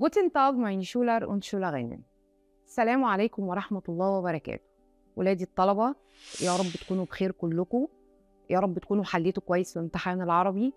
Guten Tag, meine Schüler und Schülerinnen. السلام عليكم ورحمة الله وبركاته. ولادي الطلبة يا رب تكونوا بخير كلكم. يا رب تكونوا حليتوا كويس في الامتحان العربي.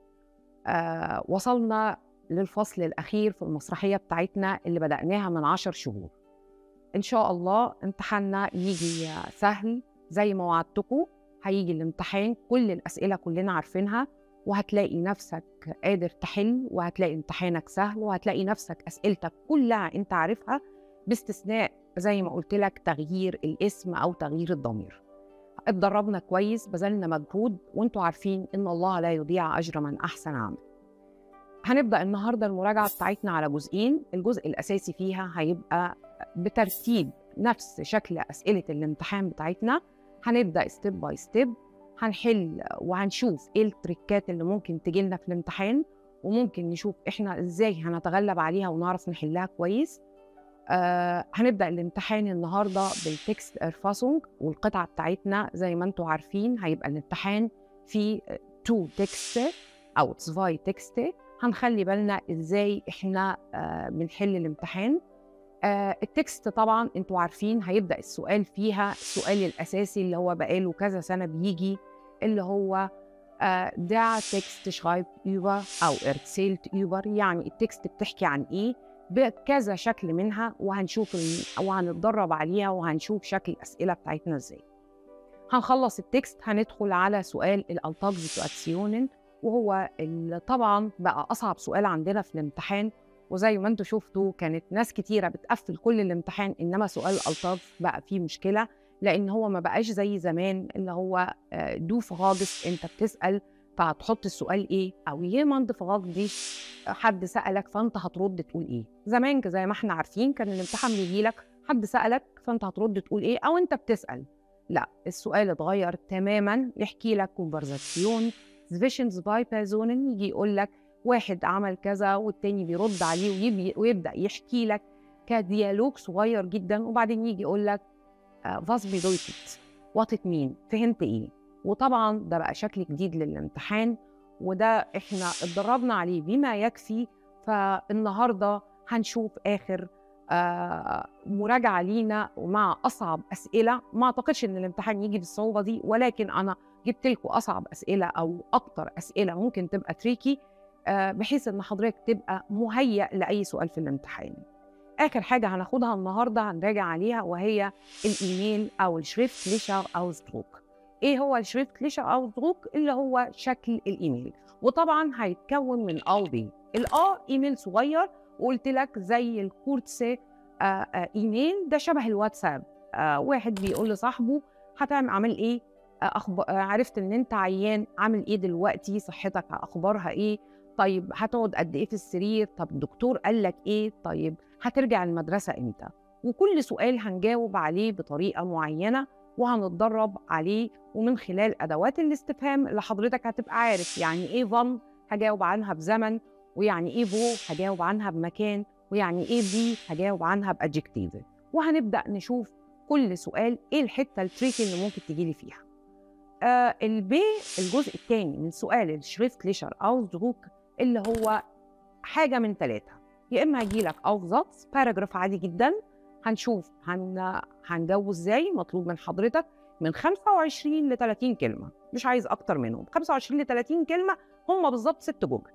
آه وصلنا للفصل الأخير في المسرحية بتاعتنا اللي بدأناها من عشر شهور. إن شاء الله امتحاننا يجي سهل زي ما وعدتكم هيجي الامتحان كل الأسئلة كلنا عارفينها وهتلاقي نفسك قادر تحل وهتلاقي امتحانك سهل وهتلاقي نفسك أسئلتك كلها أنت عارفها باستثناء زي ما قلت لك تغيير الاسم أو تغيير الضمير اتدربنا كويس بذلنا مجهود وانتوا عارفين ان الله لا يضيع اجر من احسن عمل هنبدا النهارده المراجعه بتاعتنا على جزئين الجزء الاساسي فيها هيبقى بترتيب نفس شكل اسئله الامتحان بتاعتنا هنبدا ستيب باي ستيب هنحل وهنشوف ايه التريكات اللي ممكن تجي لنا في الامتحان وممكن نشوف احنا ازاي هنتغلب عليها ونعرف نحلها كويس آه هنبدا الامتحان النهارده بالتكست ارفاسونج والقطعه بتاعتنا زي ما انتم عارفين هيبقى الامتحان في تو تكست او تسفاي تكست هنخلي بالنا ازاي احنا آه بنحل الامتحان آه التكست طبعا انتوا عارفين هيبدا السؤال فيها السؤال الاساسي اللي هو بقاله كذا سنه بيجي اللي هو آه der Text schreibt über او erzählt über يعني التكست بتحكي عن ايه بكذا شكل منها وهنشوف وهنتدرب عليها وهنشوف شكل الاسئله بتاعتنا ازاي هنخلص التكست هندخل على سؤال الالتاج سيتواسيونن وهو اللي طبعا بقى اصعب سؤال عندنا في الامتحان وزي ما انتم شفتوا كانت ناس كتيره بتقفل كل الامتحان انما سؤال الالتاج بقى فيه مشكله لان هو ما بقاش زي زمان اللي هو دو فراجس انت بتسال فهتحط السؤال ايه او يمند فراج دي حد سالك فانت هترد تقول ايه زمان زي ما احنا عارفين كان الامتحان بيجي لك حد سالك فانت هترد تقول ايه او انت بتسال لا السؤال اتغير تماما يحكي لك كونفرزاسيون zwischen باي بيرسونن يجي يقول لك واحد عمل كذا والتاني بيرد عليه ويبدا يحكي لك كديالوج صغير جدا وبعدين يجي يقول لك فاس بيدويتت وات مين فهمت ايه وطبعا ده بقى شكل جديد للامتحان وده احنا اتدربنا عليه بما يكفي فالنهارده هنشوف اخر آه مراجعه لينا ومع اصعب اسئله ما اعتقدش ان الامتحان يجي بالصعوبه دي ولكن انا جبت لكم اصعب اسئله او اكتر اسئله ممكن تبقى تريكي آه بحيث ان حضرتك تبقى مهيأ لاي سؤال في الامتحان اخر حاجه هناخدها النهارده هنراجع عليها وهي الايميل او الشريفت ليشر او ستروك ايه هو الشريفت ليشر او ستروك اللي هو شكل الايميل وطبعا هيتكون من ا وبي الا ايميل صغير وقلت لك زي الكورتس آه آه ايميل ده شبه الواتساب آه واحد بيقول لصاحبه هتعمل عامل ايه أخبار عرفت ان انت عيان عامل ايه دلوقتي صحتك اخبارها ايه طيب هتقعد قد ايه في السرير طب الدكتور قال لك ايه طيب هترجع المدرسه امتى وكل سؤال هنجاوب عليه بطريقه معينه وهنتدرب عليه ومن خلال ادوات الاستفهام اللي حضرتك هتبقى عارف يعني ايه فن هجاوب عنها بزمن ويعني ايه فو هجاوب عنها بمكان ويعني ايه بي هجاوب عنها بادجكتيف وهنبدا نشوف كل سؤال ايه الحته التريكي اللي ممكن تجي لي فيها آه البي الجزء الثاني من سؤال الشريفت ليشر او زروك اللي هو حاجه من ثلاثه يا اما هيجي لك افزاتس باراجراف عادي جدا هنشوف هن... هنجاوبه ازاي مطلوب من حضرتك من 25 ل 30 كلمه مش عايز اكتر منهم 25 ل 30 كلمه هم بالظبط ست جمل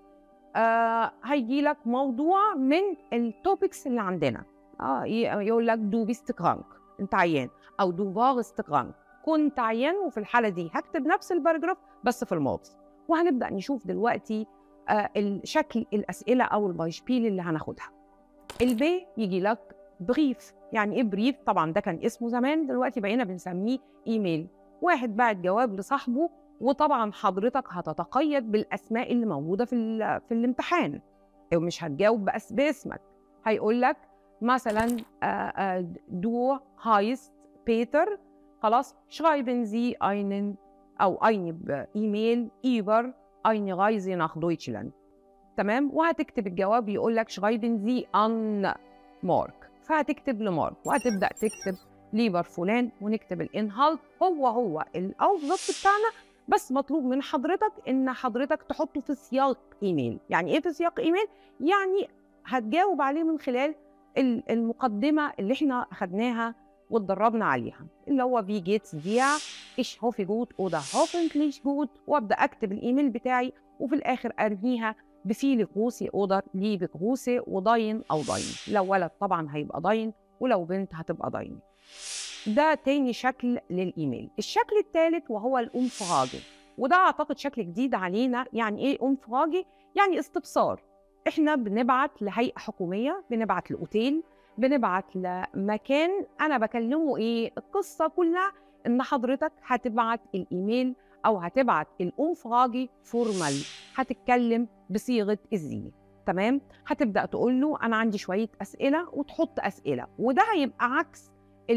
آه هيجي لك موضوع من التوبكس اللي عندنا اه يقول لك دو بيست كرانك انت عيان او دو فارست كرانك كنت عيان وفي الحاله دي هكتب نفس الباراجراف بس في الماضي وهنبدا نشوف دلوقتي آه الشكل الاسئله او البايشبيل اللي هناخدها البي يجي لك بريف يعني ايه بريف طبعا ده كان اسمه زمان دلوقتي بقينا بنسميه ايميل واحد بعت جواب لصاحبه وطبعا حضرتك هتتقيد بالاسماء اللي موجوده في في الامتحان مش هتجاوب بس باسمك هيقول لك مثلا دو هايست بيتر خلاص schreiben Sie einen او eine ايميل über eine Reise nach Deutschland تمام وهتكتب الجواب يقول لك schreiben Sie an مارك فهتكتب لمارك وهتبدا تكتب ليبر فلان ونكتب الانهالت هو هو الاوفلت بتاعنا بس مطلوب من حضرتك ان حضرتك تحطه في سياق ايميل يعني ايه في سياق ايميل يعني هتجاوب عليه من خلال المقدمه اللي احنا اخدناها واتدربنا عليها اللي هو في جيتس ديع ايش هوفي جوت اودا هوفنكليش جوت وابدا اكتب الايميل بتاعي وفي الاخر ارميها بفيل غوسي اوردر لي غوسي وداين او داين لو ولد طبعا هيبقى داين ولو بنت هتبقى داين ده تاني شكل للايميل الشكل الثالث وهو الانفراجي وده اعتقد شكل جديد علينا يعني ايه انفراجي يعني استبصار احنا بنبعت لهيئه حكوميه بنبعت لاوتيل بنبعت لمكان انا بكلمه ايه القصه كلها ان حضرتك هتبعت الايميل او هتبعت الانفراجي فورمال هتتكلم بصيغه الزي تمام هتبدا تقول له انا عندي شويه اسئله وتحط اسئله وده هيبقى عكس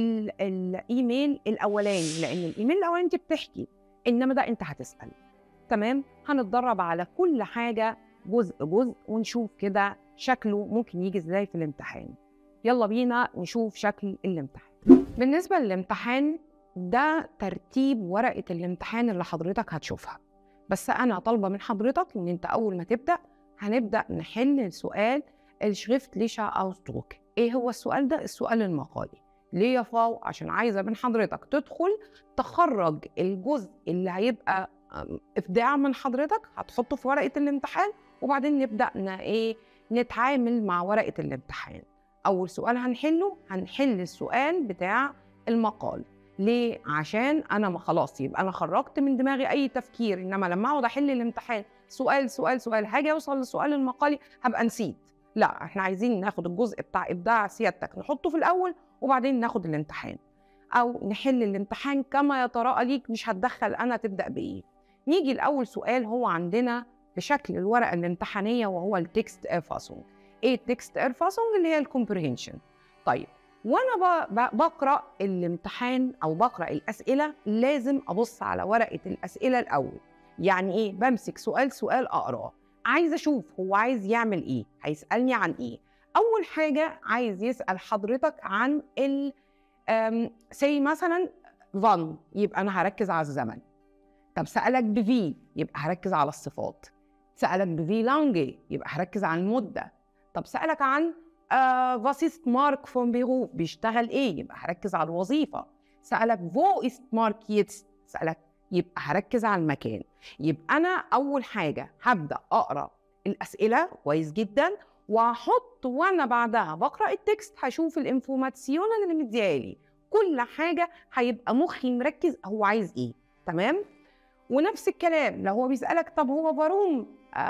الايميل الاولاني لان الايميل الاولاني انت بتحكي انما ده انت هتسال تمام هنتدرب على كل حاجه جزء جزء ونشوف كده شكله ممكن يجي ازاي في الامتحان يلا بينا نشوف شكل الامتحان بالنسبه للامتحان ده ترتيب ورقه الامتحان اللي حضرتك هتشوفها بس انا طالبه من حضرتك ان انت اول ما تبدا هنبدا نحل السؤال الشريفتليشا اوستروك ايه هو السؤال ده السؤال المقالي ليه يا فاو عشان عايزه من حضرتك تدخل تخرج الجزء اللي هيبقى ابداع من حضرتك هتحطه في ورقه الامتحان وبعدين نبدا ايه نتعامل مع ورقه الامتحان اول سؤال هنحله هنحل السؤال بتاع المقال ليه عشان انا ما خلاص يبقى انا خرجت من دماغي اي تفكير انما لما اقعد احل الامتحان سؤال سؤال سؤال هاجي اوصل للسؤال المقالي هبقى نسيت لا احنا عايزين ناخد الجزء بتاع ابداع سيادتك نحطه في الاول وبعدين ناخد الامتحان او نحل الامتحان كما يتراءى ليك مش هتدخل انا تبدا بايه نيجي لاول سؤال هو عندنا بشكل الورقه الامتحانيه وهو التكست افاسونج ايه التكست افاسونج اللي هي الكومبريهنشن طيب وانا بقرا الامتحان او بقرا الاسئله لازم ابص على ورقه الاسئله الاول يعني ايه بمسك سؤال سؤال اقراه عايز اشوف هو عايز يعمل ايه هيسالني عن ايه اول حاجه عايز يسال حضرتك عن ال سي مثلا فان يبقى انا هركز على الزمن طب سالك بفي يبقى هركز على الصفات سالك بفي لانجي يبقى هركز على المده طب سالك عن فاسيست مارك فون بيروف بيشتغل ايه يبقى هركز على الوظيفه سالك فو است مارك يتس سالك يبقى هركز على المكان يبقى انا اول حاجه هبدا اقرا الاسئله كويس جدا واحط وانا بعدها بقرا التكست هشوف الانفورماسيون اللي مديالي كل حاجه هيبقى مخي مركز هو عايز ايه تمام ونفس الكلام لو هو بيسالك طب هو باروم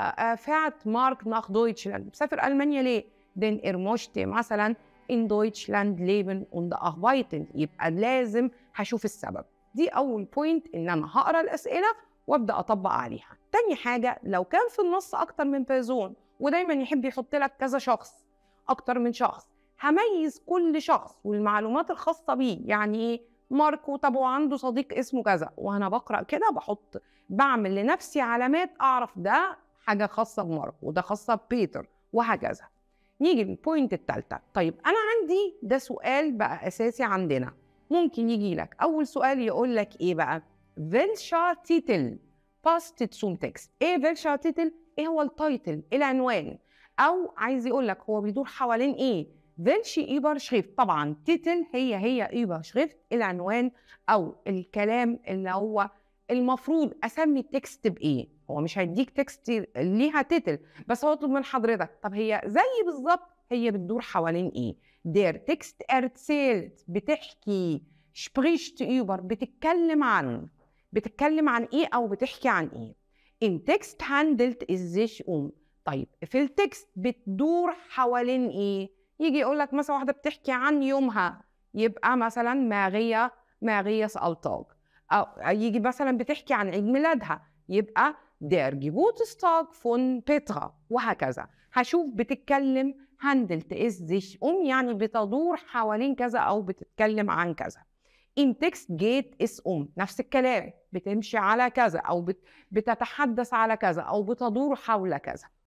فات مارك ناخ دويتشلاند مسافر المانيا ليه denn er möchte مثلا in Deutschland leben und arbeiten يبقى لازم هشوف السبب دي اول بوينت ان انا هقرا الاسئله وابدا اطبق عليها تاني حاجه لو كان في النص اكتر من بيرزون ودايما يحب يحط لك كذا شخص اكتر من شخص هميز كل شخص والمعلومات الخاصه بيه يعني ايه ماركو طب عنده صديق اسمه كذا وانا بقرا كده بحط بعمل لنفسي علامات اعرف ده حاجه خاصه بماركو وده خاصه ببيتر وهكذا نيجي للبوينت الثالثه طيب انا عندي ده سؤال بقى اساسي عندنا ممكن يجي لك اول سؤال يقول لك ايه بقى welcher Titel passt zum Text ايه welcher Titel ايه هو التايتل العنوان او عايز يقول لك هو بيدور حوالين ايه welche Überschrift طبعا تيتل هي هي Überschrift العنوان او الكلام اللي هو المفروض اسمي التكست بايه هو مش هيديك تكست ليها تيتل بس هو يطلب من حضرتك طب هي زي بالظبط هي بتدور حوالين ايه der Text erzählt بتحكي spricht über بتتكلم عن بتتكلم عن ايه او بتحكي عن ايه in Text handelt es sich um طيب في التكست بتدور حوالين ايه يجي يقول لك مثلا واحده بتحكي عن يومها يبقى مثلا ماريا ماريا سالتاج او يجي مثلا بتحكي عن عيد ميلادها يبقى der Geburtstag von Petra وهكذا هشوف بتتكلم handelt es sich um يعني بتدور حوالين كذا أو بتتكلم عن كذا in text geht es um نفس الكلام بتمشي على كذا أو بت... بتتحدث على كذا أو بتدور حول كذا